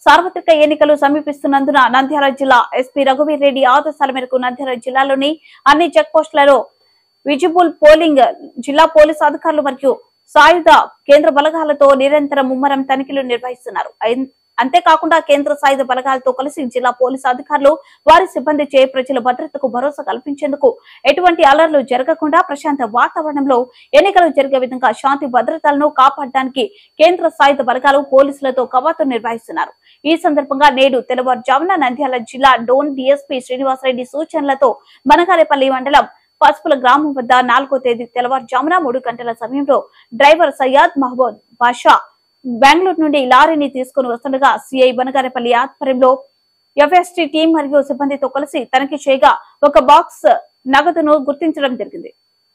సార్వత్రిక ఎన్నికలు సమీపిస్తున్నందున నంద్యాల జిల్లా ఎస్పీ రఘువీర్ రెడ్డి ఆదేశాల మేరకు నంద్యాల జిల్లాలోని అన్ని చెక్ పోస్టులలో విజిబుల్ పోలింగ్ జిల్లా పోలీసు అధికారులు మరియు సాయుధ కేంద్ర బలగాలతో నిరంతరం ముమ్మరం తనిఖీలు నిర్వహిస్తున్నారు అయిన్- అంతేకాకుండా కేంద్ర సాయుధ బలగాలతో కలిసి జిల్లా పోలీసు అధికారులు వారి సిబ్బంది చే ప్రజల భద్రతకు భరోసా కల్పించేందుకు ఎటువంటి అలర్లు జరగకుండా ప్రశాంత వాతావరణంలో ఎన్నికలు జరిగే విధంగా శాంతి భద్రతలను కాపాడడానికి కేంద్ర సాయుధ బలగాలు పోలీసులతో కవాతు నిర్వహిస్తున్నారు ఈ సందర్భంగా నేడు తెల్లవారుజామున నంద్యాల జిల్లా డోన్ డీఎస్పీ శ్రీనివాసరెడ్డి సూచనలతో మనగారేపల్లి మండలం పసుపుల గ్రామం వద్ద నాలుగో తేదీ తెల్లవారుజామున మూడు గంటల సమయంలో డ్రైవర్ సయ్యాద్ మహబూద్ బాషా బెంగళూరు నుండి లారీని తీసుకుని వస్తుండగా సిఐ బనగారేపల్లి ఆధ్వర్యంలో ఎఫ్ఎస్టీ టీం మరియు సిబ్బందితో కలిసి తనిఖీ చేయగా ఒక బాక్స్ నగదును గుర్తించడం జరిగింది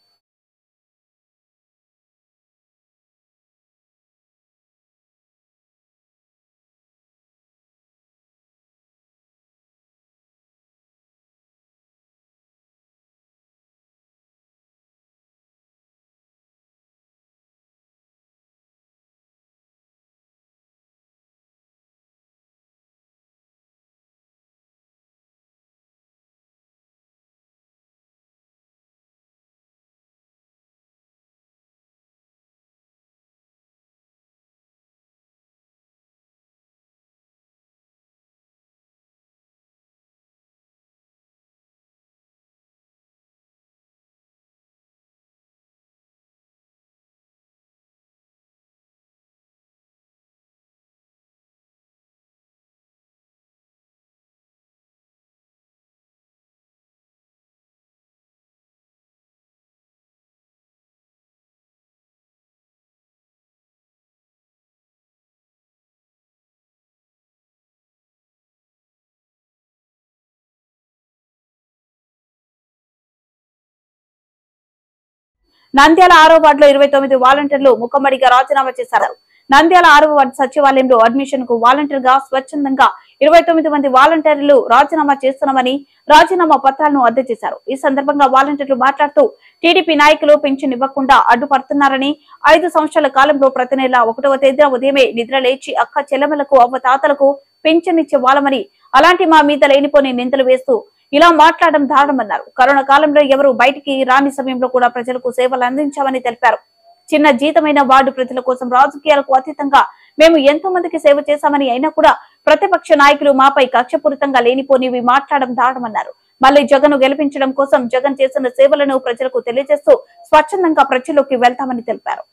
నంద్యాల ఆరో వార్డులో ఇరవై తొమ్మిది వాలంటీర్లు ముఖమ్మడిగా రాజీనామా చేశారు నంద్యాల ఆరో వార్డు సచివాలయంలో అడ్మిషన్ కు వాలంటీర్ గా స్వచ్ఛందంగా ఇరవై తొమ్మిది మంది వాలంటీర్లు రాజీనామా చేస్తున్నామని రాజీనామా పత్రాలను అందజేశారు ఈ సందర్భంగా వాలంటీర్లు మాట్లాడుతూ టీడీపీ నాయకులు పింఛన్ ఇవ్వకుండా అడ్డుపడుతున్నారని ఐదు సంవత్సరాల కాలంలో ప్రతి నెల ఒకటవ తేదీన ఉదయమే నిద్ర లేచి అక్క చెల్లెమలకు అవ్వ తాతలకు పింఛన్ ఇచ్చే వాళ్ళమని అలాంటి మా మీద లేనిపోని నిందలు వేస్తూ ఇలా మాట్లాడడం దారుణమన్నారు కరోనా కాలంలో ఎవరు బయటికి రాని సమయంలో కూడా ప్రజలకు సేవలు అందించామని తెలిపారు చిన్న జీతమైన వార్డు ప్రజల కోసం రాజకీయాలకు అతీతంగా మేము ఎంతో మందికి సేవ చేశామని అయినా కూడా ప్రతిపక్ష నాయకులు మాపై కక్షపూరితంగా లేనిపోనివి మాట్లాడడం దారుణమన్నారు మళ్ళీ జగన్ గెలిపించడం కోసం జగన్ చేసిన సేవలను ప్రజలకు తెలియజేస్తూ స్వచ్ఛందంగా ప్రజల్లోకి వెళ్తామని తెలిపారు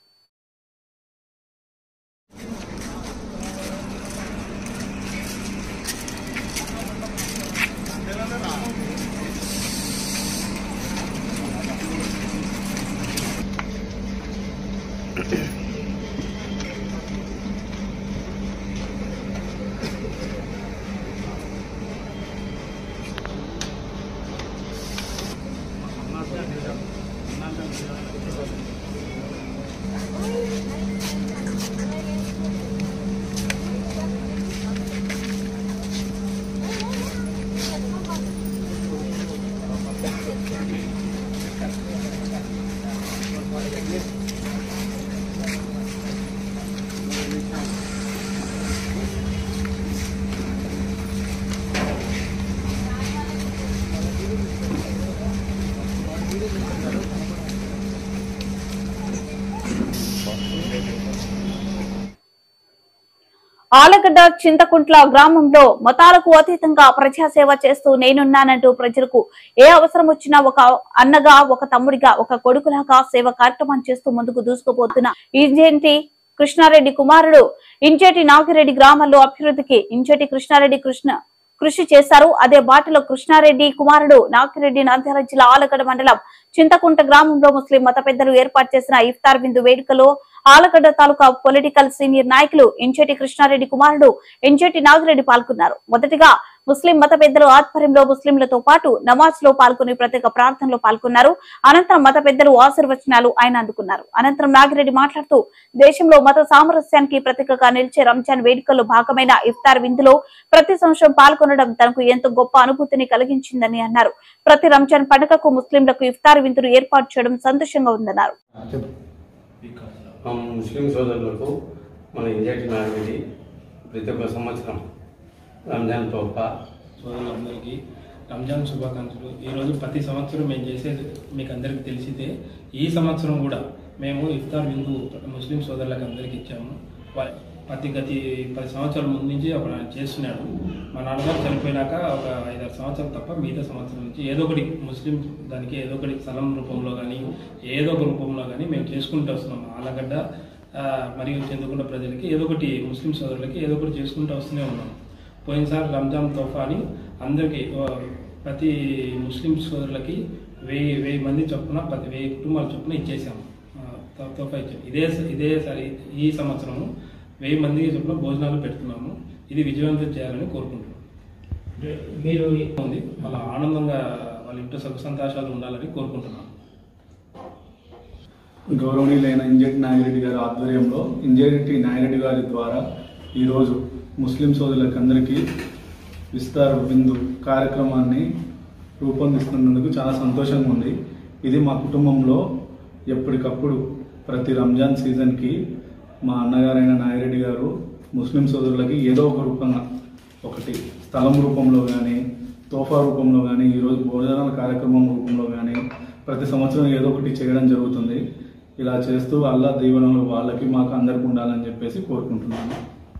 ఆలగడ్డ చింతకుంట్ల గ్రామంలో మతాలకు అతీతంగా ప్రజాసేవ చేస్తూ నేనున్నానంటూ ప్రజలకు ఏ అవసరం వచ్చినా ఒక అన్నగా ఒక తమ్ముడిగా ఒక కొడుకులాగా సేవ కార్యక్రమం చేస్తూ ముందుకు దూసుకుపోతున్న ఇంజేంటి కృష్ణారెడ్డి కుమారుడు ఇంచేటి నాగిరెడ్డి గ్రామంలో అభివృద్ధికి ఇంచేటి కృష్ణారెడ్డి కృష్ణ కృషి చేశారు అదే బాటలో కృష్ణారెడ్డి కుమారుడు నాగిరెడ్డి నంద్యాల జిల్లా ఆలగడ్డ మండలం చింతకుంట గ్రామంలో ముస్లిం మత పెద్దలు ఏర్పాటు చేసిన ఇఫ్తార్ విందు వేడుకలో ఆలగడ్డ తాలూకా పొలిటికల్ సీనియర్ నాయకులు ఎంచేటి కృష్ణారెడ్డి కుమారుడు ఎంచేటి నాగిరెడ్డి పాల్గొన్నారు మొదటిగా ముస్లిం మత పెద్దలు ఆధ్వర్యంలో ముస్లింలతో పాటు నమాజ్ లో పాల్గొని ప్రత్యేక ప్రార్థనలో పాల్గొన్నారు అనంతరం మత పెద్దలు ఆశీర్వచనాలు ఆయన అందుకున్నారు అనంతరం నాగిరెడ్డి మాట్లాడుతూ దేశంలో మత సామరస్యానికి ప్రతీకగా నిలిచే రంజాన్ వేడుకల్లో భాగమైన ఇఫ్తార్ విందులో ప్రతి సంవత్సరం పాల్గొనడం తనకు ఎంతో గొప్ప అనుభూతిని కలిగించిందని అన్నారు ప్రతి రంజాన్ పండుగకు ముస్లింలకు ఇఫ్తార్ విందులు ఏర్పాటు చేయడం సంతోషంగా ఉందన్నారు మా ముస్లిం సోదరులకు మన ఇంజటి నాగరెడ్డి ప్రతి ఒక్క సంవత్సరం రంజాన్ తోఫా సోదరులందరికీ రంజాన్ శుభాకాంక్షలు ఈరోజు ప్రతి సంవత్సరం మేము చేసేది మీకు అందరికీ తెలిసితే ఈ సంవత్సరం కూడా మేము ఇఫ్తార్ విందు ముస్లిం సోదరులకు అందరికీ ఇచ్చాము వా- ప్రతి గతి పది సంవత్సరాల ముందు నుంచి ఒక ఆయన చేస్తున్నాడు మా నాన్నగారు చనిపోయినాక ఒక ఐదారు సంవత్సరాలు తప్ప మిగతా సంవత్సరం నుంచి ఏదో ఒకటి ముస్లిం దానికి ఏదో ఒకటి స్థలం రూపంలో కానీ ఏదో ఒక రూపంలో కానీ మేము చేసుకుంటూ వస్తున్నాం ఆలగడ్డ ఆ, మరియు చందుకుంట ప్రజలకి ఏదో ఒకటి ముస్లిం సోదరులకి ఏదో ఒకటి చేసుకుంటూ వస్తూనే ఉన్నాం పోయినసారి రంజాన్ తోఫా అని అందరికీ ఆ, ప్రతి ముస్లిం సోదరులకి వెయ్యి వెయ్యి మంది చొప్పున ప్రతి వెయ్యి కుటుంబాల చొప్పున ఇచ్చేసాము ఆ, తో- తోఫా ఇచ్చాము ఇదే ఇదే సరి ఈ సంవత్సరము వెయ్యి మందికి చొప్పున భోజనాలు పెడుతున్నాము ఇది విజయవంతం చేయాలని కోరుకుంటున్నాం అంటే మీరు ఉంది వాళ్ళ ఆనందంగా వాళ్ళ ఇంట్లో సుఖ సంతోషాలు ఉండాలని కోరుకుంటున్నాం గౌరవనీయులైన ఇంజెట్ నాగిరెడ్డి గారి ఆధ్వర్యంలో ఇంజెటి నాగిరెడ్డి గారి ద్వారా ఈరోజు ముస్లిం సోదరులకు అందరికీ విస్తార బిందు కార్యక్రమాన్ని రూపొందిస్తున్నందుకు చాలా సంతోషంగా ఉంది ఇది మా కుటుంబంలో ఎప్పటికప్పుడు ప్రతి రంజాన్ సీజన్కి మా అన్నగారైన నాగిరెడ్డి గారు ముస్లిం సోదరులకి ఏదో ఒక రూపంగా ఒకటి స్థలం రూపంలో కానీ తోఫా రూపంలో కానీ ఈరోజు భోజనాల కార్యక్రమం రూపంలో కానీ ప్రతి సంవత్సరం ఏదో ఒకటి చేయడం జరుగుతుంది ఇలా చేస్తూ అల్లా దీవెనలు వాళ్ళకి మాకు అందరికి ఉండాలని చెప్పేసి కోరుకుంటున్నాను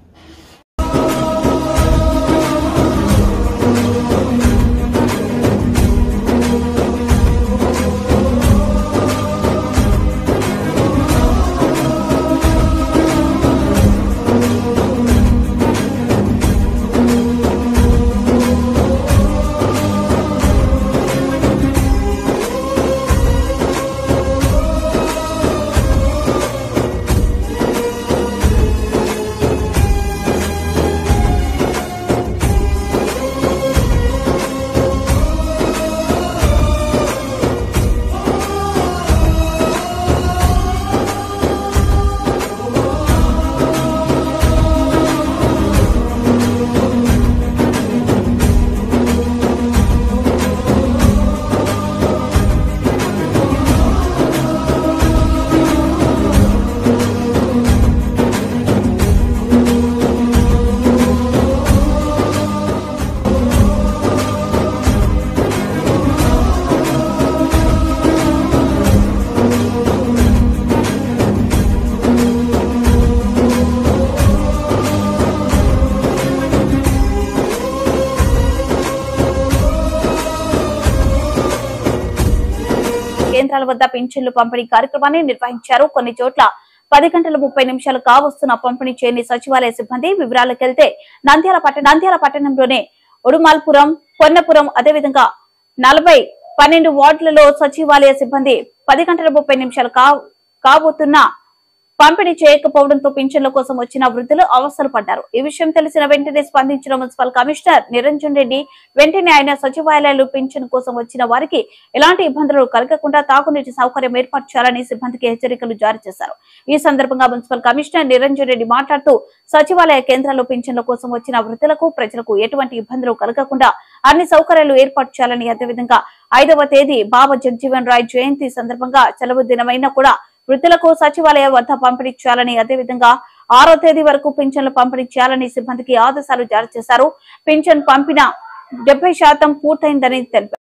కేంద్రాల వద్ద పింఛన్లు పంపిణీ కార్యక్రమాన్ని నిర్వహించారు కొన్ని చోట్ల పది గంటల ముప్పై నిమిషాలు కావస్తున్న పంపిణీ చేయని సచివాలయ సిబ్బంది వివరాలకెళ్తే నంద్యాల పట్టణ నంద్యాల పట్టణంలోనే ఉడుమాల్పురం పొన్నపురం అదేవిధంగా నలభై పన్నెండు వార్డులలో సచివాలయ సిబ్బంది పది గంటల ముప్పై నిమిషాలు కా కాబోతున్న పంపిణీ చేయకపోవడంతో పింఛన్ల కోసం వచ్చిన వృద్ధులు అవస్థలు పడ్డారు ఈ విషయం తెలిసిన వెంటనే స్పందించిన మున్సిపల్ కమిషనర్ నిరంజన్ రెడ్డి వెంటనే ఆయన సచివాలయాలు పింఛన్ కోసం వచ్చిన వారికి ఎలాంటి ఇబ్బందులు కలగకుండా తాగునీటి సౌకర్యం ఏర్పాటు చేయాలని సిబ్బందికి హెచ్చరికలు జారీ చేశారు ఈ సందర్భంగా మున్సిపల్ కమిషనర్ నిరంజన్ రెడ్డి మాట్లాడుతూ సచివాలయ కేంద్రాల్లో పింఛన్ల కోసం వచ్చిన వృద్ధులకు ప్రజలకు ఎటువంటి ఇబ్బందులు కలగకుండా అన్ని సౌకర్యాలు ఏర్పాటు చేయాలని అదేవిధంగా ఐదవ తేదీ బాబా జగజీవన్ రాయ్ జయంతి సందర్భంగా సెలవు దినమైనా కూడా వృద్ధులకు సచివాలయ వద్ద పంపిణీ చేయాలని అదేవిధంగా ఆరో తేదీ వరకు పింఛన్లు పంపిణీ చేయాలని సిబ్బందికి ఆదేశాలు జారీ చేశారు పింఛన్ పంపిన డెబ్బై శాతం పూర్తయిందని తెలిపారు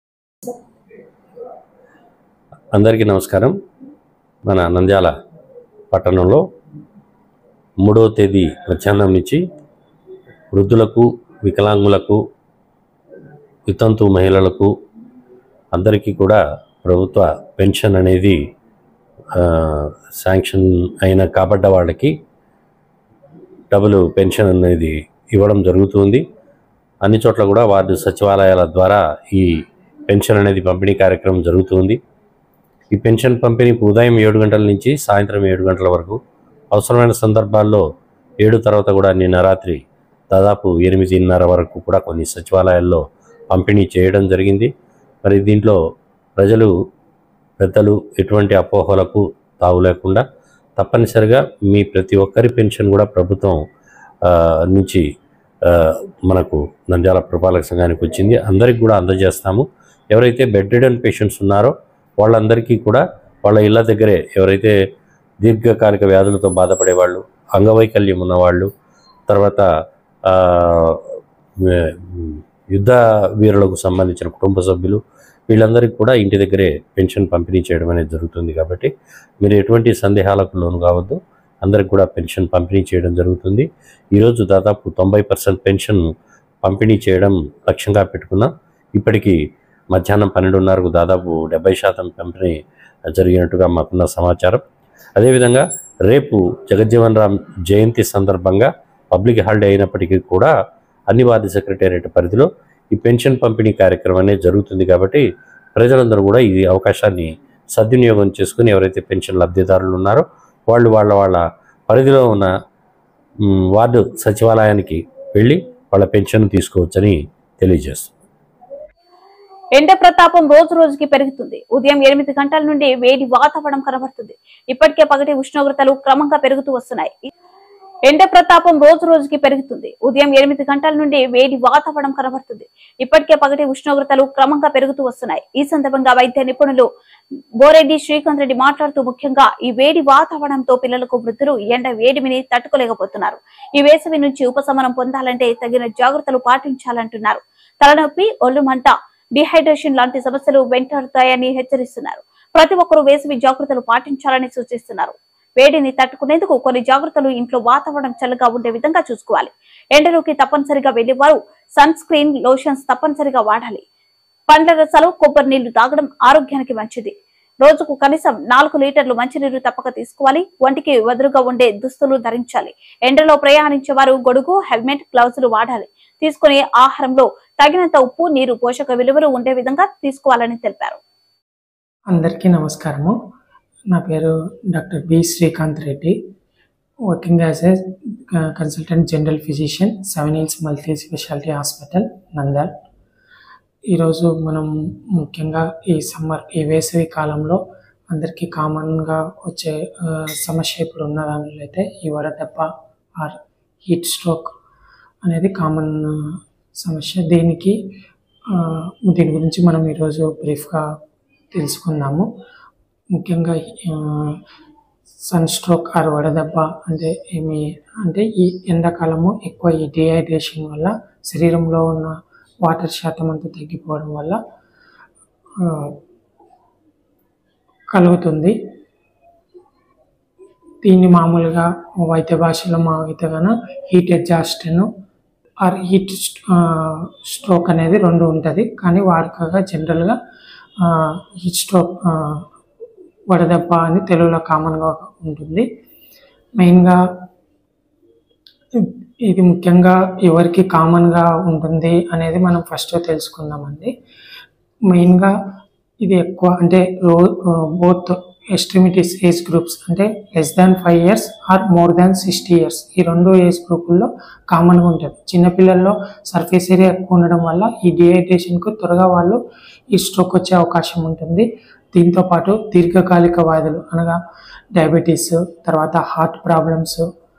అందరికీ నమస్కారం మన నంద్యాల పట్టణంలో మూడవ తేదీ మధ్యాహ్నం నుంచి వృద్ధులకు వికలాంగులకు వితంతు మహిళలకు అందరికీ కూడా ప్రభుత్వ పెన్షన్ అనేది ఆ, శాంక్షన్ అయిన కాబడ్డ వాళ్ళకి డబుల్ పెన్షన్ అనేది ఇవ్వడం జరుగుతుంది అన్ని చోట్ల కూడా వార్డు సచివాలయాల ద్వారా ఈ పెన్షన్ అనేది పంపిణీ కార్యక్రమం జరుగుతుంది ఈ పెన్షన్ పంపిణీ ఉదయం ఏడు గంటల నుంచి సాయంత్రం ఏడు గంటల వరకు అవసరమైన సందర్భాల్లో ఏడు తర్వాత కూడా నిన్న రాత్రి దాదాపు ఎనిమిదిన్నర వరకు కూడా కొన్ని సచివాలయాల్లో పంపిణీ చేయడం జరిగింది మరి దీంట్లో ప్రజలు పెద్దలు ఎటువంటి అపోహలకు తావు లేకుండా తప్పనిసరిగా మీ ప్రతి ఒక్కరి పెన్షన్ కూడా ప్రభుత్వం ఆ, నుంచి ఆ, మనకు నంద్యాల పురపాలక సంఘానికి వచ్చింది అందరికి కూడా అందజేస్తాము ఎవరైతే బెడ్ రిడన్ పేషెంట్స్ ఉన్నారో వాళ్ళందరికీ కూడా వాళ్ళ ఇళ్ళ దగ్గరే ఎవరైతే దీర్ఘకాలిక వ్యాధులతో బాధపడే వాళ్ళు అంగవైకల్యం ఉన్నవాళ్ళు తర్వాత ఆ, ఆ, యుద్ధ వీరులకు సంబంధించిన కుటుంబ సభ్యులు వీళ్ళందరికీ కూడా ఇంటి దగ్గరే పెన్షన్ పంపిణీ చేయడం అనేది జరుగుతుంది కాబట్టి మీరు ఎటువంటి సందేహాలకు లోను కావద్దు అందరికి కూడా పెన్షన్ పంపిణీ చేయడం జరుగుతుంది ఈరోజు దాదాపు తొంభై పర్సెంట్ పెన్షన్ పంపిణీ చేయడం లక్ష్యంగా పెట్టుకున్నాం ఇప్పటికీ మధ్యాహ్నం పన్నెండున్నరకు దాదాపు డెబ్బై శాతం పంపిణీ జరిగినట్టుగా మాకున్న సమాచారం అదేవిధంగా రేపు జగజ్జీవన్ రామ్ జయంతి సందర్భంగా పబ్లిక్ హాలిడే అయినప్పటికీ కూడా అన్ని వార్డు సెక్రటేరియట్ పరిధిలో ఈ పెన్షన్ పంపిణీ కార్యక్రమం అనేది జరుగుతుంది కాబట్టి ప్రజలందరూ కూడా ఈ అవకాశాన్ని సద్వినియోగం చేసుకుని ఎవరైతే పెన్షన్ లబ్ధిదారులు ఉన్నారో వాళ్ళు వాళ్ళ వాళ్ళ పరిధిలో ఉన్న మ్, వార్డు సచివాలయానికి వెళ్ళి వాళ్ళ పెన్షన్ తీసుకోవచ్చని తెలియజేస్తుంది ఎండ ప్రతాపం రోజు రోజుకి పెరుగుతుంది ఉదయం ఎనిమిది గంటల నుండి వేడి వాతావరణం కనబడుతుంది ఇప్పటికే పగటి ఉష్ణోగ్రతలు క్రమంగా పెరుగుతూ వస్తున్నాయి ఎండ ప్రతాపం రోజు రోజుకి పెరుగుతుంది ఉదయం ఎనిమిది గంటల నుండి వేడి వాతావరణం కనబడుతుంది ఇప్పటికే పగటి ఉష్ణోగ్రతలు క్రమంగా పెరుగుతూ వస్తున్నాయి ఈ సందర్భంగా వైద్య నిపుణులు బోరెడ్డి శ్రీకాంత్ రెడ్డి మాట్లాడుతూ ముఖ్యంగా ఈ వేడి వాతావరణంతో పిల్లలకు వృద్ధులు ఎండ వేడిమిని తట్టుకోలేకపోతున్నారు ఈ వేసవి నుంచి ఉపశమనం పొందాలంటే తగిన జాగ్రత్తలు పాటించాలంటున్నారు తలనొప్పి ఒళ్ళు మంట డిహైడ్రేషన్ లాంటి సమస్యలు వెంటాడుతాయని హెచ్చరిస్తున్నారు ప్రతి ఒక్కరూ వేసవి జాగ్రత్తలు పాటించాలని సూచిస్తున్నారు వేడిని తట్టుకునేందుకు కొన్ని జాగ్రత్తలు ఇంట్లో వాతావరణం చల్లగా ఉండే విధంగా చూసుకోవాలి ఎండలోకి తప్పనిసరిగా వెళ్లే వారు సన్ స్క్రీన్ లోషన్స్ తప్పనిసరిగా వాడాలి పండ్ల రసాలు కొబ్బరి నీళ్లు తాగడం ఆరోగ్యానికి మంచిది రోజుకు కనీసం నాలుగు లీటర్లు మంచినీరు తప్పక తీసుకోవాలి వంటికి వదురుగా ఉండే దుస్తులు ధరించాలి ఎండలో ప్రయాణించే వారు గొడుగు హెల్మెట్ గ్లౌజులు వాడాలి తీసుకునే ఆహారంలో తగినంత ఉప్పు నీరు పోషక విలువలు ఉండే విధంగా తీసుకోవాలని తెలిపారు అందరికీ నమస్కారము నా పేరు doctor B Srikanth Reddy working as a consultant general physician Seven Hills multi speciality hospital Nandyal ఈరోజు మనం ముఖ్యంగా ఈ సమ్మర్ ఈ వేసవి కాలంలో అందరికీ కామన్గా వచ్చే ఆ, సమస్య ఇప్పుడు ఉన్న దానిలో అయితే ఈ వడదెబ్బ ఆర్ హీట్ స్ట్రోక్ అనేది కామన్ సమస్య దీనికి ఆ, దీని గురించి మనం ఈరోజు బ్రీఫ్గా తెలుసుకుందాము ముఖ్యంగా సన్ స్ట్రోక్ ఆర్ వడదెబ్బ అంటే ఏమి అంటే ఈ ఎండాకాలము ఎక్కువ ఈ డిహైడ్రేషన్ వల్ల శరీరంలో ఉన్న వాటర్ శాతం అంతా తగ్గిపోవడం వల్ల ఆ, కలుగుతుంది దీన్ని మామూలుగా వైద్య భాషలో మా అయితే కన heat exhaustion or heat stroke అనేది రెండు ఉంటుంది కానీ వాడుకగా జనరల్గా హీట్ స్ట్రోక్ వడదెబ్బ అని తెలుగులో కామన్గా ఉంటుంది మెయిన్గా ఇది ముఖ్యంగా ఎవరికి కామన్గా ఉంటుంది అనేది మనం ఫస్ట్ తెలుసుకుందామండి మెయిన్గా ఇది ఎక్కువ అంటే రో బోత్ ఎస్ట్రిమిటీస్ ఏజ్ గ్రూప్స్ అంటే less than five years or more than sixty years ఈ రెండు ఏజ్ గ్రూపుల్లో కామన్గా ఉంటుంది చిన్నపిల్లల్లో సర్ఫేస్ ఏరియా ఎక్కువ ఉండడం వల్ల ఈ డిహైడ్రేషన్కు త్వరగా వాళ్ళు ఈ స్ట్రోక్ వచ్చే అవకాశం ఉంటుంది దీంతో పాటు దీర్ఘకాలిక వ్యాధులు అనగా డయాబెటీస్ తర్వాత హార్ట్ ప్రాబ్లమ్స్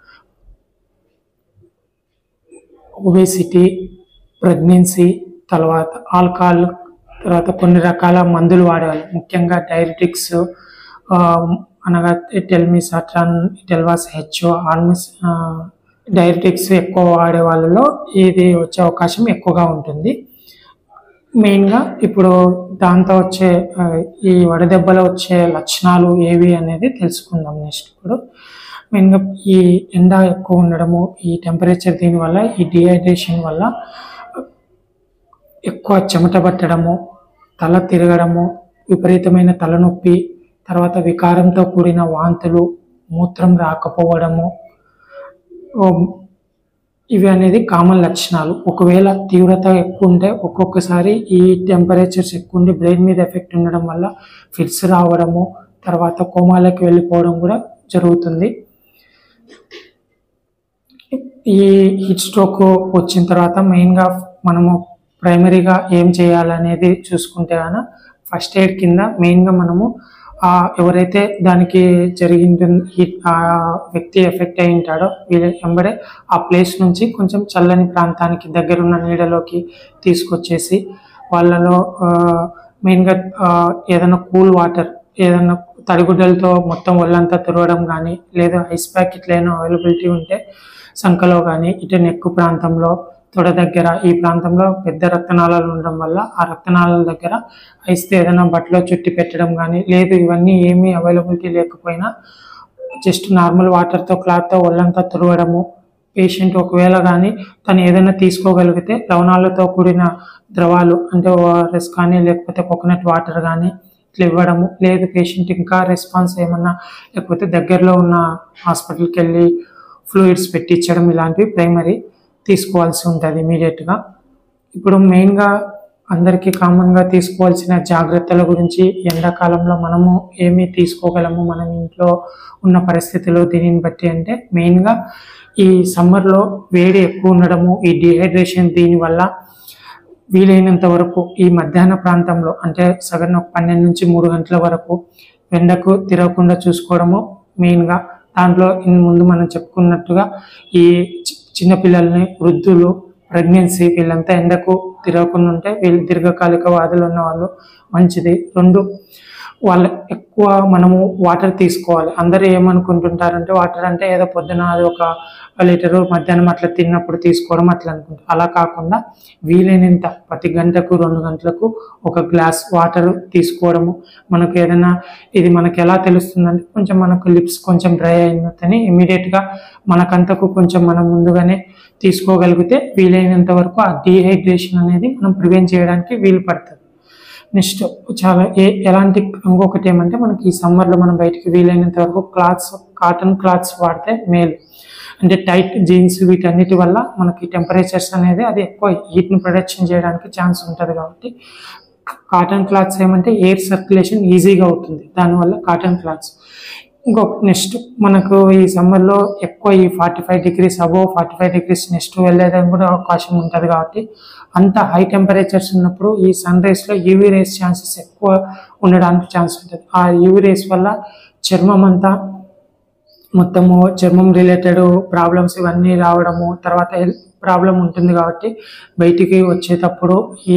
ఒబేసిటీ ప్రెగ్నెన్సీ తర్వాత ఆల్కహాల్ తర్వాత కొన్ని రకాల మందులు వాడేవాళ్ళు ముఖ్యంగా డైరెటిక్స్ అనగా టెల్మిస్ అట్రాన్ టెల్వాస్ హెచ్ ఆల్మిస్ డైరెటిక్స్ ఎక్కువ వాడే వాళ్ళలో ఇది వచ్చే అవకాశం ఎక్కువగా ఉంటుంది మెయిన్గా ఇప్పుడు దాంతో వచ్చే ఆ, ఈ వడదెబ్బలో వచ్చే లక్షణాలు ఏవి అనేది తెలుసుకుందాం నెక్స్ట్ ఇప్పుడు మెయిన్గా ఈ ఎండ ఎక్కువ ఉండడము ఈ టెంపరేచర్ దీనివల్ల ఈ డిహైడ్రేషన్ వల్ల ఎక్కువ చెమట పట్టడము తల తిరగడము విపరీతమైన తలనొప్పి తర్వాత వికారంతో కూడిన వాంతులు మూత్రం రాకపోవడము ఓ, ఇవి అనేది కామన్ లక్షణాలు ఒకవేళ తీవ్రత ఎక్కువ ఉంటే ఒక్కొక్కసారి ఈ టెంపరేచర్స్ ఎక్కువ ఉండి బ్రెయిన్ మీద ఎఫెక్ట్ ఉండడం వల్ల ఫిట్స్ రావడము తర్వాత కోమాలకి వెళ్ళిపోవడం కూడా జరుగుతుంది ఈ హీట్ స్ట్రోక్ వచ్చిన తర్వాత మెయిన్గా మనము ప్రైమరీగా ఏం చేయాలనేది చూసుకుంటే గాన ఫస్ట్ ఎయిడ్ కింద మెయిన్గా మనము ఆ ఎవరైతే దానికి జరిగింది హీట్ ఆ వ్యక్తి ఎఫెక్ట్ అయి ఉంటాడో వీళ్ళ వెంబడే ఆ ప్లేస్ నుంచి కొంచెం చల్లని ప్రాంతానికి దగ్గరున్న నీడలోకి తీసుకొచ్చేసి వాళ్ళలో ఆ, మెయిన్గా ఆ, ఏదైనా కూల్ వాటర్ ఏదైనా తడిగుడ్డలతో మొత్తం ఒళ్ళంతా తురవడం కానీ లేదా ఐస్ ప్యాకెట్లు ఏమైనా అవైలబిలిటీ ఉంటే సంఖలో కానీ ఇటు నెక్కు ప్రాంతంలో తొడ దగ్గర ఈ ప్రాంతంలో పెద్ద రక్తనాళాలు ఉండడం వల్ల ఆ రక్తనాళాల దగ్గర ఐస్ ఏదైనా బట్టలో చుట్టి పెట్టడం కానీ లేదు ఇవన్నీ ఏమీ అవైలబిలిటీ లేకపోయినా జస్ట్ నార్మల్ వాటర్తో క్లాత్తో ఒళ్ళంతా తుడవడము పేషెంట్ ఒకవేళ కానీ తను ఏదైనా తీసుకోగలిగితే లవణాలతో కూడిన ద్రవాలు అంటే ఓఆర్ఎస్ కానీ లేకపోతే కోకోనట్ వాటర్ కానీ ఇట్లా ఇవ్వడము లేదు పేషెంట్ ఇంకా రెస్పాన్స్ ఏమన్నా లేకపోతే దగ్గరలో ఉన్న హాస్పిటల్కి వెళ్ళి ఫ్లూయిడ్స్ పెట్టించడం ఇలాంటివి ప్రైమరీ తీసుకోవాల్సి ఉంటుంది ఇమీడియట్గా ఇప్పుడు మెయిన్గా అందరికీ కామన్గా తీసుకోవాల్సిన జాగ్రత్తల గురించి ఎండాకాలంలో మనము ఏమి తీసుకోగలము మనం ఇంట్లో ఉన్న పరిస్థితులు దీనిని బట్టి అంటే మెయిన్గా ఈ సమ్మర్లో వేడి ఎక్కువ ఉండడము ఈ డిహైడ్రేషన్ దీనివల్ల వీలైనంత వరకు ఈ మధ్యాహ్న ప్రాంతంలో అంటే సగం ఒక పన్నెండు నుంచి మూడు గంటల వరకు ఎండకు తిరగకుండా చూసుకోవడము మెయిన్గా దాంట్లో ఇన్ ముందు మనం చెప్పుకున్నట్టుగా ఈ చి- చిన్నపిల్లల్ని వృద్ధులు ప్రెగ్నెన్సీ వీళ్ళంతా ఎండకు తిరగకుండా ఉంటే వీళ్ళు దీర్ఘకాలిక వ్యాధులు ఉన్న వాళ్ళు మంచిది రెండు వాళ్ళ ఎక్కువ మనము వాటర్ తీసుకోవాలి అందరూ ఏమనుకుంటుంటారంటే వాటర్ అంటే ఏదో పొద్దున అది ఒక లీటరు మధ్యాహ్నం అట్లా తిన్నప్పుడు తీసుకోవడం అట్లా అనుకుంటారు అలా కాకుండా వీలైనంత ప్రతి గంటకు రెండు గంటలకు ఒక గ్లాస్ వాటర్ తీసుకోవడము మనకు ఏదైనా ఇది మనకి ఎలా తెలుస్తుందంటే కొంచెం మనకు లిప్స్ కొంచెం డ్రై అయినదని ఇమీడియట్గా మనకంతకు కొంచెం మనం ముందుగానే తీసుకోగలిగితే వీలైనంత వరకు ఆ డీహైడ్రేషన్ అనేది మనం ప్రివెంట్ చేయడానికి వీలు పడుతుంది నెక్స్ట్ చాలా ఏ ఎలాంటి ఇంకొకటి ఏమంటే మనకి ఈ సమ్మర్లో మనం బయటికి వీలైనంత వరకు క్లాత్స్ కాటన్ క్లాత్స్ వాడితే మేలు అంటే టైట్ జీన్స్ వీటన్నిటి వల్ల మనకి టెంపరేచర్స్ అనేది అది ఎక్కువ హీట్ని ప్రొడక్షన్ చేయడానికి ఛాన్స్ ఉంటుంది కాబట్టి కాటన్ క్లాత్స్ ఏమంటే ఎయిర్ సర్క్యులేషన్ ఈజీగా అవుతుంది దానివల్ల కాటన్ క్లాత్స్ ఇంకొక నెక్స్ట్ మనకు ఈ సమ్మర్లో ఎక్కువ ఈ forty five degrees above forty five degrees next వెళ్ళేదని కూడా అవకాశం ఉంటుంది కాబట్టి అంత హై టెంపరేచర్స్ ఉన్నప్పుడు ఈ సన్ రేస్లో యూవీ రేస్ ఛాన్సెస్ ఎక్కువ ఉండడానికి ఛాన్స్ ఉంటుంది ఆ యూవీ రేస్ వల్ల చర్మం అంతా మొత్తము చర్మం రిలేటెడ్ ప్రాబ్లమ్స్ ఇవన్నీ రావడము తర్వాత హెల్త్ ప్రాబ్లం ఉంటుంది కాబట్టి బయటికి వచ్చేటప్పుడు ఈ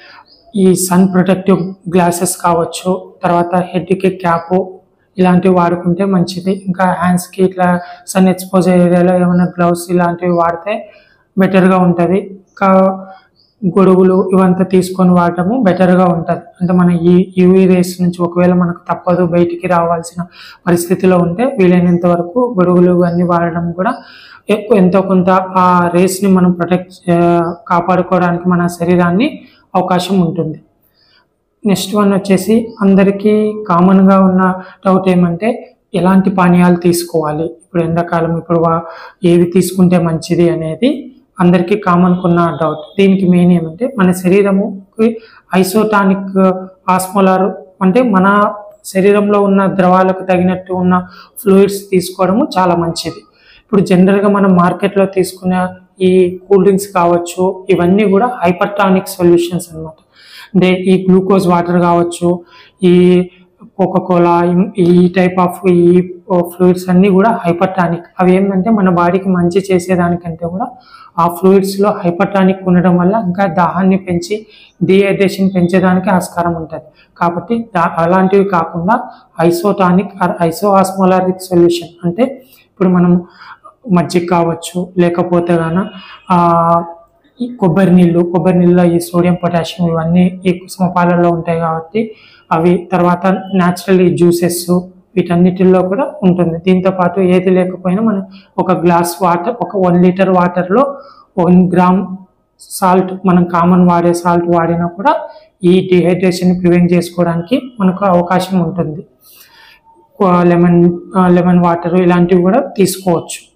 ఈ సన్ ప్రొటెక్టివ్ గ్లాసెస్ కావచ్చు తర్వాత హెడ్కి క్యాప్ ఇలాంటివి వాడుకుంటే మంచిది ఇంకా హ్యాండ్స్కి ఇట్లా సన్ ఎక్స్పోజ్ ఏరియాలో ఏమైనా గ్లౌస్ ఇలాంటివి వాడితే బెటర్గా ఉంటుంది ఇంకా గొడుగులు ఇవంతా తీసుకొని వాడటము బెటర్గా ఉంటుంది అంటే మన ఈ యూవీ రేస్ నుంచి ఒకవేళ మనకు తప్పదు బయటికి రావాల్సిన పరిస్థితిలో ఉంటే వీలైనంత వరకు గొడుగులు ఇవన్నీ వాడడం కూడా ఎక్కువ ఎంతో కొంత ఆ రేస్ని మనం ప్రొటెక్ట్ కాపాడుకోవడానికి మన శరీరాన్ని అవకాశం ఉంటుంది నెక్స్ట్ వన్ వచ్చేసి అందరికీ కామన్గా ఉన్న డౌట్ ఏమంటే ఎలాంటి పానీయాలు తీసుకోవాలి ఇప్పుడు ఎండాకాలం ఇప్పుడు వా- ఏవి తీసుకుంటే మంచిది అనేది అందరికీ కామన్ ఉన్న డౌట్ దీనికి మెయిన్ ఏమంటే మన శరీరముకి ఐసోటానిక్ ఆస్మోలార్ అంటే మన శరీరంలో ఉన్న ద్రవాలకు తగినట్టు ఉన్న ఫ్లూయిడ్స్ తీసుకోవడము చాలా మంచిది ఇప్పుడు జనరల్గా మనం మార్కెట్లో తీసుకునే ఈ కూల్ డ్రింక్స్ కావచ్చు ఇవన్నీ కూడా హైపర్టానిక్ సొల్యూషన్స్ అన్నమాట అంటే ఈ గ్లూకోజ్ వాటర్ కావచ్చు ఈ కోకోకోలా ఈ టైప్ ఆఫ్ ఈ ఫ్లూయిడ్స్ అన్నీ కూడా హైపర్టానిక్ అవి ఏంటంటే మన బాడీకి మంచి చేసేదానికంటే కూడా ఆ ఫ్లూయిడ్స్లో హైపర్టానిక్ ఉండడం వల్ల ఇంకా దాహాన్ని పెంచి డిహైడ్రేషన్ పెంచేదానికి ఆస్కారం ఉంటుంది కాబట్టి దా అలాంటివి కాకుండా isotonic or iso osmolaric solution అంటే ఇప్పుడు మనం మజ్జిగ కావచ్చు లేకపోతే గాన ఆ, ఈ కొబ్బరి నీళ్ళు కొబ్బరి నీళ్ళలో ఈ సోడియం పొటాషియం ఇవన్నీ ఈ సమపాలలో ఉంటాయి కాబట్టి అవి తర్వాత న్యాచురల్ ఈ జ్యూసెస్ వీటన్నిటిల్లో కూడా ఉంటుంది దీంతో పాటు ఏది లేకపోయినా మనం ఒక గ్లాస్ వాటర్ ఒక వన్ లీటర్ వాటర్లో వన్ గ్రామ్ సాల్ట్ మనం కామన్ వాడే సాల్ట్ వాడినా కూడా ఈ డిహైడ్రేషన్ ప్రివెంట్ చేసుకోవడానికి మనకు అవకాశం ఉంటుంది లెమన్ లెమన్ వాటర్ ఇలాంటివి కూడా తీసుకోవచ్చు